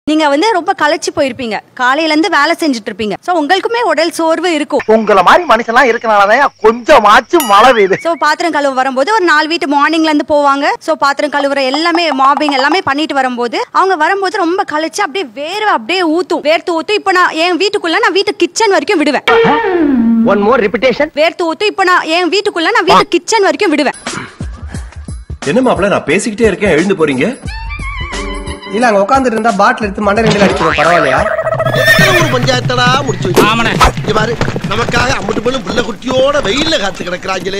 நீங்க வந்து ரொம்ப களைச்சு போயிருப்பீங்க காலையில இருந்து வேலை செஞ்சுட்டு இருப்பீங்க சோ உங்களுக்குமே உடல் சோர்வு இருக்கும் உங்கள மாதிரி மனுஷன்லாம் இருக்கனாலதான் கொஞ்சமாச்சும் மழை பெய்யுது சோ பாத்திரம் கழுவ வரும்போது ஒரு நாலு வீட்டு மார்னிங்ல இருந்து போவாங்க சோ பாத்திரம் கழுவுற எல்லாமே மாபிங் எல்லாமே பண்ணிட்டு வரும்போது அவங்க வரும்போது ரொம்ப களைச்சு அப்படியே வேர்வை அப்படியே ஊத்தும் வேர்த்து ஊத்தும் இப்போ நான் என் வீட்டுக்குள்ள நான் வீட்டு கிச்சன் வரைக்கும் விடுவேன் ஒன் மோர் ரிப்பிட்டேஷன் வேர்த்து ஊத்தும் இப்போ நான் என் வீட்டுக்குள்ள நான் வீட்டு கிச்சன் வரைக்கும் விடுவேன் என்ன மாப்பிள்ள நான் பேசிக்கிட்டே இருக்கேன் எழுந்து போறீங்க இல்ல அங்க உட்காந்துட்டு இருந்தா பாட்டில் எடுத்து மண்டை ரெண்டு அடிச்சிருவோம் பரவாயில்லையா ஒரு பஞ்சாயத்தடா முடிச்சு வச்சு இங்க பாரு நமக்காக அம்பட்டு பெண்ணும் புள்ள குட்டியோட வெயில்ல காத்து கிடக்குறாங்களே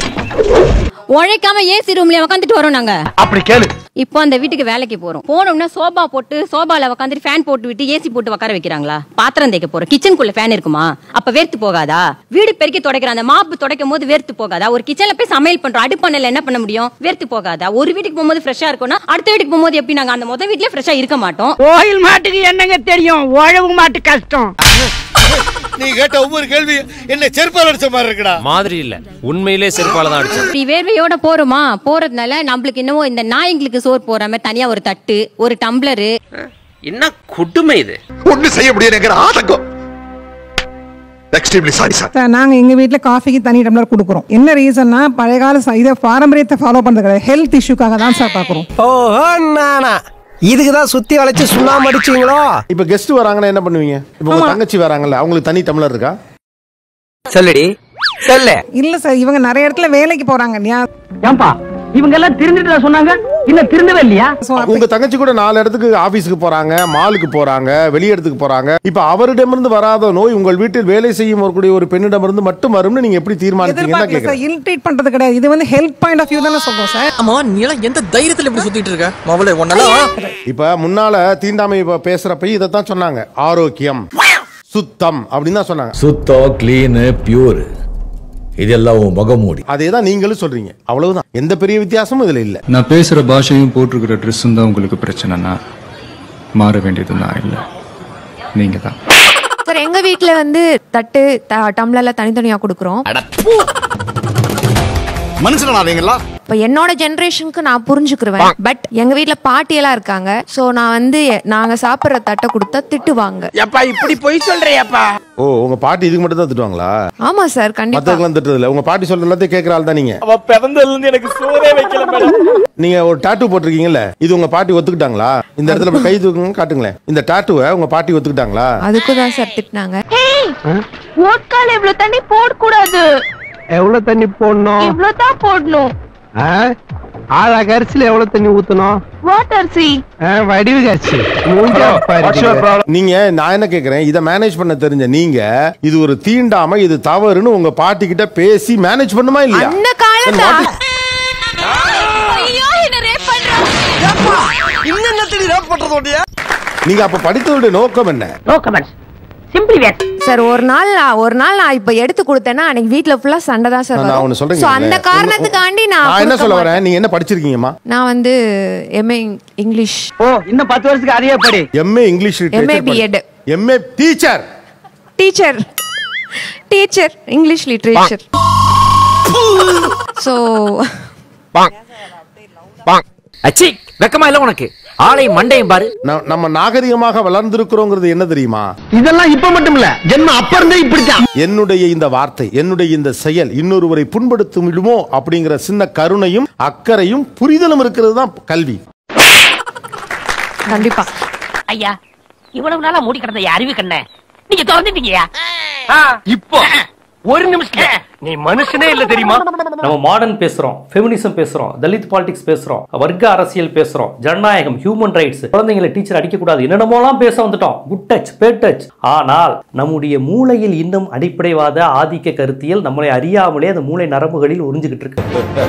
உழைக்காம ஏசி ரூம்ல உட்காந்துட்டு வரோம் நாங்க அப்படி கேளு இப்போ அந்த வீட்டுக்கு வேலைக்கு போறோம் போனோம்னா சோபா போட்டு சோபால உட்காந்துட்டு ஃபேன் போட்டு விட்டு ஏசி போட்டு உட்கார வைக்கிறாங்களா பாத்திரம் தேய்க்க போறோம் கிச்சனுக்குள்ள ஃபேன் இருக்குமா அப்ப வேர்த்து போகாதா வீடு பெருக்கி துடைக்கிற அந்த மாப்பு துடைக்கும் போது வேர்த்து போகாதா ஒரு கிச்சன்ல போய் சமையல் பண்றோம் அடுப்பண்ணில என்ன பண்ண முடியும் வேர்த்து போகாதா ஒரு வீட்டுக்கு போகும்போது ஃப்ரெஷ்ஷா இருக்கும்னா அடுத்த வீட்டுக்கு போகும்போது எப்படி நாங்க அந்த முத வீட்லயே ஃப்ரெஷ்ஷா இருக்க மாட்டோம் கோயில் மாட்டுக்கு என்னங்க தெரியும் உழவு மாட்டு கஷ்டம் நீ கேட்ட ஒவ்வொரு கேள்வி என்ன செருப்பால் அடிச்ச மாதிரி இருக்குடா மாதிரி இல்ல உண்மையிலே செருப்பால தான் அடிச்சேன் இப்படி வேர்வையோட போறோமா போறதுனால நம்மளுக்கு என்னவோ இந்த நாய்ங்களுக்கு சோறு போறாம தனியா ஒரு தட்டு ஒரு டம்ளரு என்ன கொடுமை இது ஒண்ணு செய்ய முடியாது ஆதங்கம் எக்ஸ்ட்ரீம்லி சாரி சார் சார் நாங்க எங்க வீட்ல காஃபிக்கு தனி டம்ளர் கொடுக்குறோம் என்ன ரீசன்னா பழைய கால ச- இதை பாரம்பரியத்தை ஃபாலோ பண்றது கிடையாது ஹெல்த் இஷ்யூக்காக தான் சார் பாக்குறோம் ஓஹோ நானா இதுக்கு தான் சுத்தி வளைச்சு சுண்ணாம அடிச்சீங்களோ இப்ப கெஸ்ட் வராங்கன்னா என்ன பண்ணுவீங்க இப்ப உங்க தங்கச்சி வராங்கல்ல அவங்களுக்கு தனி டம்ளர் இருக்கா சொல்லுடி சொல்லு இல்ல சார் இவங்க நிறைய இடத்துல வேலைக்கு போறாங்க இல்லையா ஏன்பா இவங்க எல்லாம் திருந்துட்டு சொன்னாங்க இன்னும் திருந்தவே இல்லையா So, அப்ப- உங்க தங்கச்சி கூட நாலு இடத்துக்கு ஆபீஸ்க்கு போறாங்க மாலுக்கு போறாங்க வெளி இடத்துக்கு போறாங்க இப்ப அவரிடமிருந்து வராத நோய் உங்கள் வீட்டில் வேலை செய்யும் வரக்கூடிய ஒரு பெண்ணிடமிருந்து மட்டும் வரும்னு நீங்க எப்படி தீர்மானித்தீங்கன்னா எதிர்பார்க்கல சார் கேக்குறேன் இல்ட்ரீட் பண்றது கிடையாது இது வந்து ஹெல்த் பாயிண்ட் ஆஃப் வியூ தானே சொல்றோம் சார் ஆமா நீ எல்லாம் எந்த தைரியத்துல இப்படி சுத்திட்டு இருக்க மாவள ஒன்னெல்லாம் இப்ப முன்னால தீண்டாமை இப்ப பேசுறப்ப இதைத்தான் சொன்னாங்க ஆரோக்கியம் சுத்தம் அப்படின்னு தான் சொன்னாங்க சுத்தம் கிளீன் பியூர் இதெல்லாம் உன் முகமூடி அதே தான் நீங்களும் சொல்றீங்க அவ்வளவுதான் எந்த பெரிய வித்தியாசமும் இதுல இல்ல நான் பேசுற பாஷையும் போட்டிருக்கிற ட்ரெஸ்ஸும் தான் உங்களுக்கு பிரச்சனைனா மாற வேண்டியது நான் இல்லை நீங்க தான் சார் எங்க வீட்ல வந்து தட்டு டம்ளர்ல தனித்தனியா கொடுக்குறோம் மனுஷனா நீங்களா இப்போ என்னோட ஜெனரேஷனுக்கு நான் புரிஞ்சுக்கிருவேன் பட் எங்க வீட்ல பாட்டி எல்லாம் இருக்காங்க சோ நான் வந்து நாங்க சாப்பிடுற தட்டை கொடுத்தா திட்டுவாங்க எப்பா இப்படி பொய் சொல்றியப்பா ஓ உங்க பாட்டி இதுக்கு மட்டும் தான் திட்டுவாங்களா ஆமா சார் கண்டிப்பா மத்தவங்களாம் திட்டுறது இல்ல உங்க பாட்டி சொல்ற எல்லாத்தையும் கேட்கற ஆள் தான் நீங்க அவ பிறந்ததுல இருந்து எனக்கு சோறே வைக்கல மேடம் நீங்க ஒரு டாட்டூ போட்டிருக்கீங்கல்ல இது உங்க பாட்டி ஒத்துக்கிட்டாங்களா இந்த இடத்துல இப்ப கை தூக்குங்க காட்டுங்களேன் இந்த டாட்டூவை உங்க பாட்டி ஒத்துக்கிட்டாங்களா அதுக்கும் தான் சார் திட்டினாங்க ஓட்கால் இவ்வளவு தண்ணி போட கூடாது எவ்வளவு தண்ணி போடணும் இவ்வளவு தான் போடணும் ஆழா கரிசில எவ்வளவு தண்ணி ஊத்தணும் வாட்டர் சி வடிவு கரிசி மூஞ்சா பாரு நீங்க நான் என்ன கேக்குறேன் இத மேனேஜ் பண்ண தெரிஞ்ச நீங்க இது ஒரு தீண்டாம இது தவறுன்னு உங்க பாட்டி கிட்ட பேசி மேனேஜ் பண்ணுமா இல்லையா அந்த காலத்தா இன்னும் என்னத்தடி ரேப் பண்றதோடைய நீங்க அப்ப படித்ததுடைய நோக்கம் என்ன no comments simply waste sir ஒரு நாள் நான் ஒரு நாள் நான் இப்ப எடுத்து கொடுத்தேன்னா அன்னைக்கு வீட்ல ஃபுல்லா சண்டை தான் சார் நான் ஒண்ணு வரும் சொல்றேன் சோ அந்த காரணத்துக்காண்டி நான் நான் என்ன கொடுக்க சொல்ல மாட்டேன். வரேன் நீங்க என்ன படிச்சிருக்கீங்கம்மா நான் வந்து எம்ஏ இங்கிலீஷ் ஓ இன்னும் பத்து வருஷத்துக்கு அதையே படி MA English MA B.Ed. MA teacher teacher teacher English literature so அச்சி வெக்கமா இல்ல உனக்கு ஆளை மண்டையும் பாரு நம்ம நாகரிகமாக வளர்ந்திருக்கிறோங்கிறது என்ன தெரியுமா இதெல்லாம் இப்ப மட்டும் இல்ல ஜென்ம அப்ப இருந்தே இப்படித்தான் என்னுடைய இந்த வார்த்தை என்னுடைய இந்த செயல் இன்னொருவரை புண்படுத்தும் விடுமோ அப்படிங்கிற சின்ன கருணையும் அக்கறையும் புரிதலும் இருக்கிறது தான் கல்வி கண்டிப்பா ஐயா இவ்வளவு நாளா மூடி கிடந்த என் அறிவு கண்ண நீங்க திறந்துட்டீங்கயா இப்போ ஒரு நிமிஷம் நீ மனுஷனே இல்ல தெரியுமா நம்ம மாடர்ன் பேசுறோம் ஃபெமினிசம் பேசுறோம் தலித் பாலிடிக்ஸ் பேசுறோம் வர்க்க அரசியல் பேசுறோம் ஜனநாயகம் ஹியூமன் ரைட்ஸ் குழந்தைங்களை டீச்சர் அடிக்க கூடாது என்னென்னமோலாம் பேச வந்துட்டோம் குட் டச் பேட் டச் ஆனால் நம்முடைய மூளையில் இன்னும் அடிப்படைவாத ஆதிக்க கருத்தியல் நம்மளை அறியாமலே அந்த மூளை நரம்புகளில் உறிஞ்சுகிட்டு இருக்கு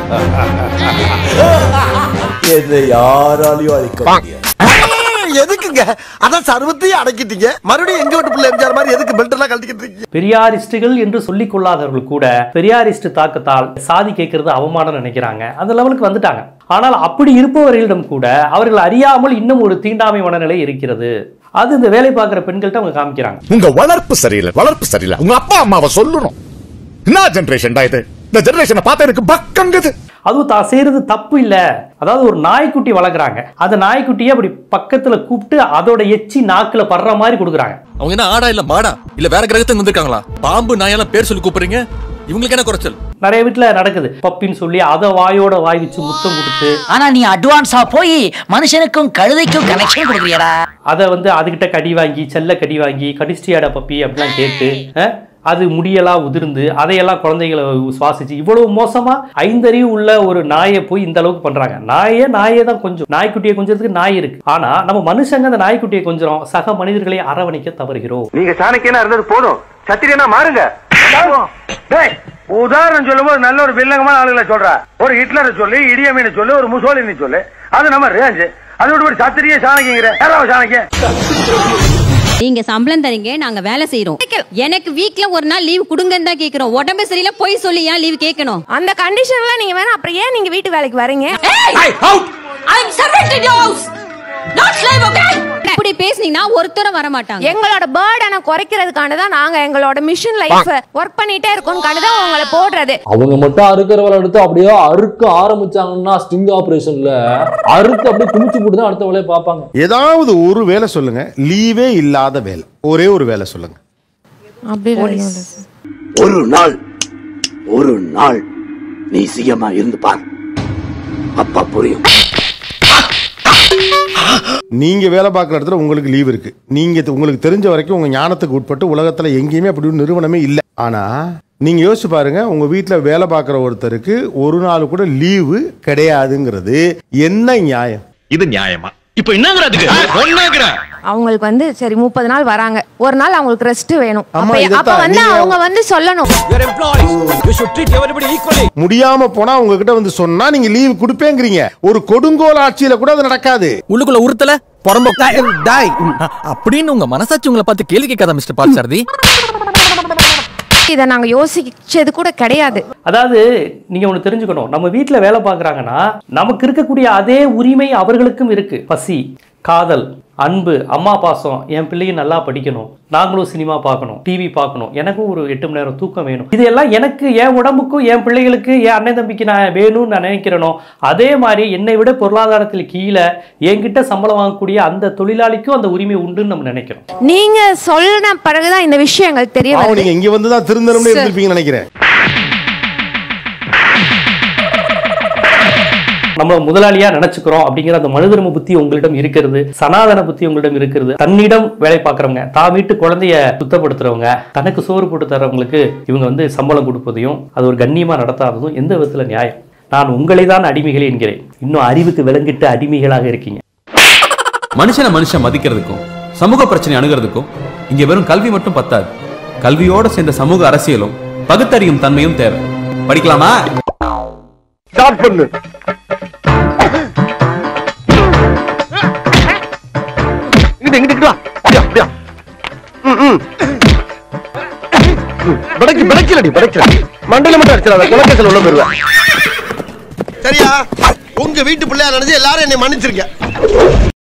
எதை யாராலையும் அழிக்க முடியாது எதுக்குங்க அதான் சர்வத்தையும் அடக்கிட்டீங்க மறுபடியும் எங்க வீட்டு பிள்ளை எம்ஜிஆர் மாதிரி எதுக்கு பெல்ட் எல்லாம் கழட்டிக்கிட்டு இருக்கீங்க பெரியாரிஸ்டுகள் என்று சொல்லிக் கொள்ளாதவர்கள் கூட பெரியாரிஸ்ட் தாக்கத்தால் சாதி கேட்கறது அவமானம் நினைக்கிறாங்க அந்த லெவலுக்கு வந்துட்டாங்க ஆனால் அப்படி இருப்பவர்களிடம் கூட அவர்கள் அறியாமல் இன்னும் ஒரு தீண்டாமை மனநிலை இருக்கிறது அது இந்த வேலை பார்க்குற பெண்கள்கிட்ட அவங்க காமிக்கிறாங்க உங்க வளர்ப்பு சரியில்லை வளர்ப்பு சரியில்லை உங்க அப்பா அம்மாவை சொல்லணும் என்ன ஜெனரேஷன்டா இது இந்த ஜெனரேஷனை பார்த்தா எனக்கு பக்கங்குது அதுவும் தான் செய்யறது தப்பு இல்ல அதாவது ஒரு நாய்க்குட்டி வளர்க்குறாங்க அந்த நாய்க்குட்டியை அப்படி பக்கத்துல கூப்பிட்டு அதோட எச்சி நாக்குல படுற மாதிரி கொடுக்குறாங்க அவங்க என்ன ஆடா இல்ல மாடா இல்ல வேற கிரகத்துல வந்திருக்காங்களா பாம்பு நாயெல்லாம் பேர் சொல்லி கூப்பிடுறீங்க இவங்களுக்கு என்ன குறைச்சல் நிறைய வீட்டுல நடக்குது பப்பின்னு சொல்லி அதை வாயோட வாய் வச்சு முத்தம் கொடுத்து ஆனா நீ அட்வான்ஸா போய் மனுஷனுக்கும் கழுதைக்கும் கனெக்ஷன் கொடுக்குறியடா அதை வந்து அதுகிட்ட கடி வாங்கி செல்ல கடி வாங்கி கடிஸ்டியாட பப்பி அப்படிலாம் கேட்டு அஹ், அது முடியெல்லாம் உதிர்ந்து அதையெல்லாம் குழந்தைகளை சுவாசிச்சு இவ்வளவு மோசமா ஐந்தறிவு உள்ள ஒரு நாயை போய் இந்த அளவுக்கு பண்றாங்க நாயே நாயே தான் கொஞ்சம் நாய்க்குட்டியை கொஞ்சத்துக்கு நாய் இருக்கு ஆனா நம்ம மனுஷங்க அந்த நாய்க்குட்டியை கொஞ்சம் சக மனிதர்களை அரவணைக்க தவறுகிறோம் நீங்க சாணக்கியனா இருந்தது போதும் சத்திரியனா மாறுங்க டேய், உதாரணம் சொல்லும்போது நல்ல ஒரு வில்லங்கமான ஆளுகளை சொல்ற ஒரு ஹிட்லரை சொல்லி இடியமீனை சொல்லி ஒரு முசோலினி சொல்லு அது நம்ம ரேஞ்சு அதை விட்டு சத்திரிய சாணக்கிங்கிற யாராவது சாணக்கிய நீங்க சம்பளம் தரீங்க நாங்க வேலை செய்யறோம் எனக்கு வீக்ல ஒரு நாள் லீவ் கொடுங்கன்னு தான் கேக்குறோம் உடம்பு சரியில்லை போய் சொல்லி ஏன் லீவ் கேட்கணும் அந்த கண்டிஷன்ல நீங்க வேணா அப்புறம் ஏன் நீங்க வீட்டு வேலைக்கு வரீங்க இப்படி பேசுனீங்கன்னா ஒருத்தரும் வர மாட்டாங்க எங்களோட பேர்டனை குறைக்கிறதுக்கான தான் நாங்க எங்களோட மிஷன் லைஃப் ஒர்க் பண்ணிட்டே இருக்கோம்னு தான் உங்களை போடுறது அவங்க மட்டும் அறுக்கிறவரை எடுத்து அப்படியே அறுக்க ஆரம்பிச்சாங்கன்னா ஸ்டிங் ஆபரேஷன்ல அறுத்து அப்படியே குமிச்சு போட்டு தான் அடுத்த வேலையை பார்ப்பாங்க ஏதாவது ஒரு வேலை சொல்லுங்க லீவே இல்லாத வேலை ஒரே ஒரு வேலை சொல்லுங்க அப்படி ஒரு நாள் ஒரு நாள் நீ சிங்கமா இருந்து பார் அப்பா புரியும் நீங்க வேலை பார்க்குற இடத்துல உங்களுக்கு லீவ் இருக்கு நீங்க இது- உங்களுக்கு தெரிஞ்ச வரைக்கும் உங்க ஞானத்துக்கு உட்பட்டு உலகத்துல எங்கேயுமே அப்படி ஒரு நிறுவனமே இல்லை ஆனா நீங்க யோசிச்சு பாருங்க உங்க வீட்டுல வேலை பார்க்குற ஒருத்தருக்கு ஒரு நாள் கூட லீவு கிடையாதுங்கிறது என்ன நியாயம் இது நியாயமா இப்ப என்னங்கிறதுக்கு ஒன்னாங்கிற அவங்களுக்கு வந்து சரி முப்பது நாள் வராங்க ஒரு நாள் அவங்களுக்கு ரெஸ்ட் வேணும் ஆமா, அப்ப- இதைத்தான் அப்ப வந்து நீங்க- அவங்க வந்து சொல்லணும் முடியாம போனா உங்ககிட்ட வந்து சொன்னா நீங்க லீவ் கொடுப்பேங்கிறீங்க ஒரு கொடுங்கோல் ஆட்சியில கூட அது நடக்காது உள்ளுக்குள்ள உறுத்தல பொறம்ப டாய் அப்படின்னு உங்க மனசாட்சி உங்களை பார்த்து கேள்வி கேட்காத மிஸ்டர் பாட்சாரதி இதை நாங்க யோசிச்சது கூட கிடையாது அதாவது நீங்க ஒண்ணு தெரிஞ்சுக்கணும் நம்ம வீட்ல வேலை பார்க்கறாங்கன்னா நமக்கு இருக்கக்கூடிய அதே உரிமை அவர்களுக்கும் இருக்கு பசி காதல் அன்பு அம்மா பாசம் என் பிள்ளைங்க நல்லா படிக்கணும் நாங்களும் சினிமா பார்க்கணும் டிவி பார்க்கணும் எனக்கும் ஒரு எட்டு மணி நேரம் தூக்கம் வேணும் இதெல்லாம் எனக்கு என் உடம்புக்கும் என் பிள்ளைகளுக்கு என் அண்ணன் தம்பிக்கு நான் வேணும்னு நான் நினைக்கிறேனோ அதே மாதிரி என்னை விட பொருளாதாரத்தில் கீழே என்கிட்ட சம்பளம் வாங்கக்கூடிய அந்த தொழிலாளிக்கும் அந்த உரிமை உண்டுன்னு நம்ம நினைக்கிறோம் நீங்க சொன்ன பிறகுதான் இந்த விஷயம் எங்களுக்கு தெரிய பாவம், வருது நீங்க இங்க வந்து தான் திருந்தணும்னு Sir. இருந்திருப்பீங்கன்னு நினைக்கிறேன் நம்ம முதலாளியா நினைச்சுக்கிறோம் அப்படிங்கிற அந்த மனுதர்ம புத்தி உங்களிடம் இருக்கிறது சனாதன புத்தி உங்களிடம் இருக்கிறது தன்னிடம் வேலை பார்க்கறவங்க தான் வீட்டு குழந்தைய சுத்தப்படுத்துறவங்க தனக்கு சோறு போட்டு தரவங்களுக்கு இவங்க வந்து சம்பளம் கொடுப்பதையும் அது ஒரு கண்ணியமா நடத்தாததும் எந்த விதத்துல நியாயம் நான் உங்களை தான் அடிமைகள் என்கிறேன் இன்னும் அறிவுக்கு விளங்கிட்டு அடிமைகளாக இருக்கீங்க மனுஷனை மனுஷன் மதிக்கிறதுக்கும் சமூக பிரச்சனை அணுகிறதுக்கும் இங்க வெறும் கல்வி மட்டும் பத்தாது கல்வியோட சேர்ந்த சமூக அரசியலும் பகுத்தறியும் தன்மையும் தேவை படிக்கலாமா ஸ்டார்ட் பண்ணு இங்கிட்டு இங்கிட்டு வா அப்படியா அப்படியா ம், ம். படைக்கு படைக்கலடி படைக்கல மண்டல மட்டும் அடிச்சிடாத குலக்கேசல் உள்ள போயிருவேன் சரியா உங்க வீட்டு பிள்ளையா நினைச்சு எல்லாரும் என்னை மன்னிச்சிருங்க